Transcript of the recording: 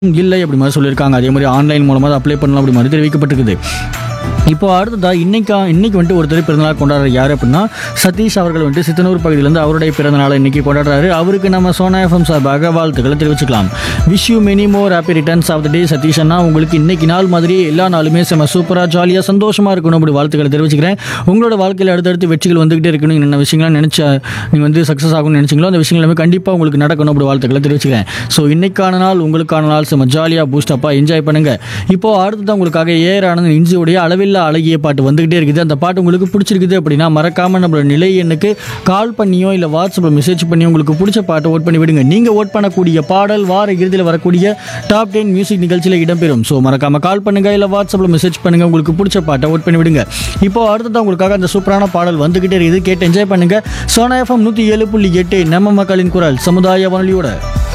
இல்லை அப்படி மாதிரி சொல்லியிருக்காங்க அதே மாதிரி ஆன்லைன் மூலமாக தான் அப்ளை பண்ணலாம் அப்படி மாதிரி தெரிவிக்கப்பட்டிருக்குது இப்போ அடுத்ததா இன்னைக்கா இன்னைக்கு வந்துட்டு ஒருத்தர் பிறந்தநாள் கொண்டாடுற யார் அப்படின்னா சதீஷ் அவர்கள் வந்துட்டு சித்தனூர் பகுதியிலேருந்து அவருடைய பிறந்தநாளை இன்னைக்கு கொண்டாடுறாரு அவருக்கு நம்ம சோனா எஃப்எம் சார்பாக வாழ்த்துக்களை தெரிவிச்சுக்கலாம் wish you many more happy returns of the day Sathish அண்ணா உங்களுக்கு இன்னைக்கு நாள் மாதிரி எல்லா நாளுமே செம சூப்பராக ஜாலியாக சந்தோஷமாக இருக்கணும் அப்படி வாழ்த்துக்களை தெரிவிச்சுக்கிறேன் உங்களோட வாழ்க்கையில் அடுத்தடுத்து வெற்றிகள் வந்துகிட்டே இருக்கணும் என்ன விஷயங்கள்லாம் நினச்ச நீங்கள் வந்து சக்ஸஸ் ஆகணும்னு நினச்சிங்களோ அந்த விஷயங்கள் எல்லாமே கண்டிப்பாக உங்களுக்கு நடக்கணும் அப்படி வாழ்த்துக்களை தெரிவிச்சுக்கிறேன் ஸோ இன்னைக்கான நாள் உங்களுக்கான நாள் செம ஜாலியாக பூஸ்டப்பாக என்ஜாய் பண்ணுங்க இப்போ அடுத்ததான் உங்களுக்காக ஏஆர் ஆனந்த் இன்ஜியோடைய அளவில்லா அழகிய பாட்டு வந்துகிட்டே இருக்குது அந்த பாட்டு உங்களுக்கு பிடிச்சிருக்குது அப்படின்னா மறக்காம நம்மளோட நிலை எண்ணுக்கு கால் பண்ணியோ இல்லை வாட்ஸ்அப்பில் மெசேஜ் பண்ணியோ உங்களுக்கு பிடிச்ச பாட்டை ஓட் பண்ணி விடுங்க நீங்கள் ஓட் பண்ணக்கூடிய பாடல் வார இறுதியில் வரக்கூடிய டாப் டென் மியூசிக் நிகழ்ச்சியில் இடம்பெறும் ஸோ மறக்காம கால் பண்ணுங்க இல்லை வாட்ஸ்அப்பில் மெசேஜ் பண்ணுங்க உங்களுக்கு பிடிச்ச பாட்டை ஓட் பண்ணி விடுங்க இப்போ அடுத்ததான் உங்களுக்காக அந்த சூப்பரான பாடல் வந்துகிட்டே இருக்குது கேட்டு என்ஜாய் பண்ணுங்க சோனா எஃப்எம் நூற்றி ஏழு புள்ளி எட்டு நம்ம மக்களின் குரல் சமுதாய வானொலியோட